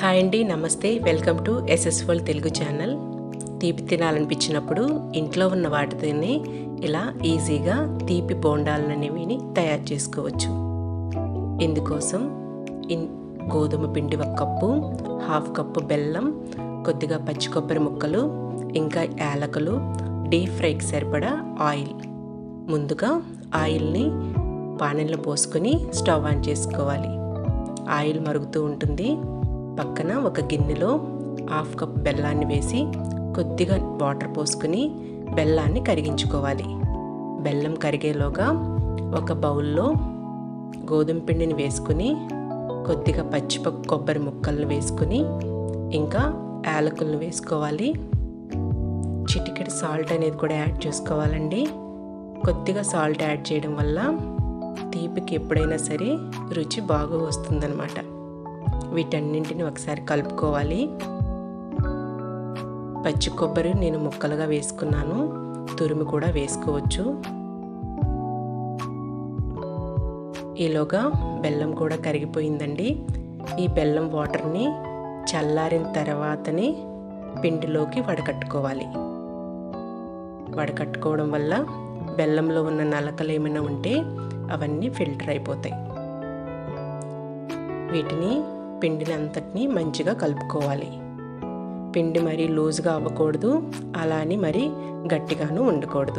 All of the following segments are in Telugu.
హాయ్ అండి నమస్తే వెల్కమ్ టు ఎస్ఎస్వల్ తెలుగు ఛానల్ తీపి తినాలనిపించినప్పుడు ఇంట్లో ఉన్న వాటితోనే ఇలా ఈజీగా తీపి బోండాలనేవిని తయారు చేసుకోవచ్చు ఇందుకోసం ఇన్ గోధుమ పిండి ఒక కప్పు హాఫ్ కప్పు బెల్లం కొద్దిగా పచ్చి కొబ్బరి ముక్కలు ఇంకా యాలకులు డీప్ ఫ్రైకి సరిపడా ఆయిల్ ముందుగా ఆయిల్ని పానెల్లో పోసుకొని స్టవ్ ఆన్ చేసుకోవాలి ఆయిల్ మరుగుతూ ఉంటుంది పక్కన ఒక గిన్నెలో హాఫ్ కప్ బెల్లాన్ని వేసి కొద్దిగా వాటర్ పోసుకొని బెల్లాన్ని కరిగించుకోవాలి బెల్లం కరిగేలోగా ఒక బౌల్లో గోధుమ పిండిని వేసుకుని కొద్దిగా పచ్చి కొబ్బరి ముక్కలను వేసుకుని ఇంకా యాలకులను వేసుకోవాలి చిటికెడు సాల్ట్ అనేది కూడా యాడ్ చేసుకోవాలండి కొద్దిగా సాల్ట్ యాడ్ చేయడం వల్ల తీపికి ఎప్పుడైనా సరే రుచి బాగా వస్తుందన్నమాట వీటన్నింటిని ఒకసారి కలుపుకోవాలి పచ్చి కొబ్బరి నేను ముక్కలుగా వేసుకున్నాను తురుము కూడా వేసుకోవచ్చు ఈలోగా బెల్లం కూడా కరిగిపోయిందండి ఈ బెల్లం వాటర్ని చల్లారిన తర్వాతనే పిండిలోకి వడకట్టుకోవాలి వడకట్టుకోవడం వల్ల బెల్లంలో ఉన్న నలకలు ఏమైనా ఉంటే అవన్నీ ఫిల్టర్ అయిపోతాయి వీటిని పిండిని అంతటిని మంచిగా కలుపుకోవాలి పిండి మరీ లూజ్గా అవ్వకూడదు అలా అని మరీ గట్టిగాను ఉండకూడదు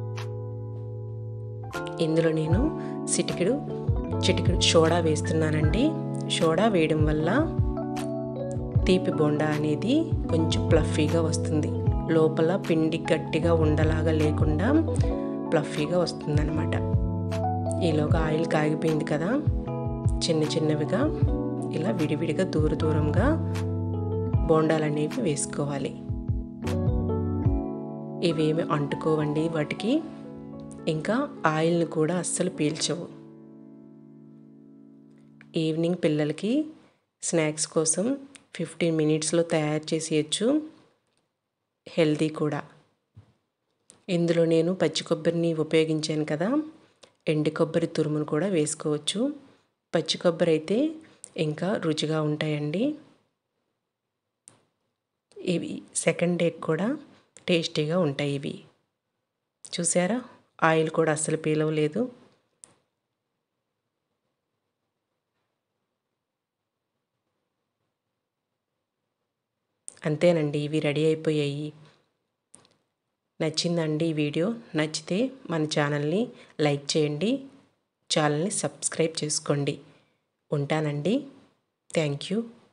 ఇందులో నేను చిటికెడు చిటికెడు సోడా వేస్తున్నానండి సోడా వేయడం వల్ల తీపి బొండా అనేది కొంచెం ప్లఫీగా వస్తుంది లోపల పిండి గట్టిగా ఉండలాగా లేకుండా ప్లఫీగా వస్తుందన్నమాట ఈలోగా ఆయిల్ కాగిపోయింది కదా చిన్న చిన్నవిగా ఇలా విడివిడిగా దూర దూరంగా బోండాలు అనేవి వేసుకోవాలి ఇవేమి అంటుకోవండి వాటికి ఇంకా ఆయిల్ని కూడా అస్సలు పీల్చవు ఈవినింగ్ పిల్లలకి స్నాక్స్ కోసం ఫిఫ్టీన్ మినిట్స్లో తయారు చేసేయచ్చు హెల్తీ కూడా ఇందులో నేను పచ్చి కొబ్బరిని ఉపయోగించాను కదా ఎండి కొబ్బరి తురుమును కూడా వేసుకోవచ్చు పచ్చి కొబ్బరి అయితే ఇంకా రుచిగా ఉంటాయండి ఇవి సెకండ్ డే కూడా టేస్టీగా ఉంటాయి ఇవి చూసారా ఆయిల్ కూడా అస్సలు పీలవలేదు అంతేనండి ఇవి రెడీ అయిపోయాయి నచ్చిందండి ఈ వీడియో నచ్చితే మన ఛానల్ని లైక్ చేయండి ఛానల్ని సబ్స్క్రైబ్ చేసుకోండి ఉంటానండి థ్యాంక్ యూ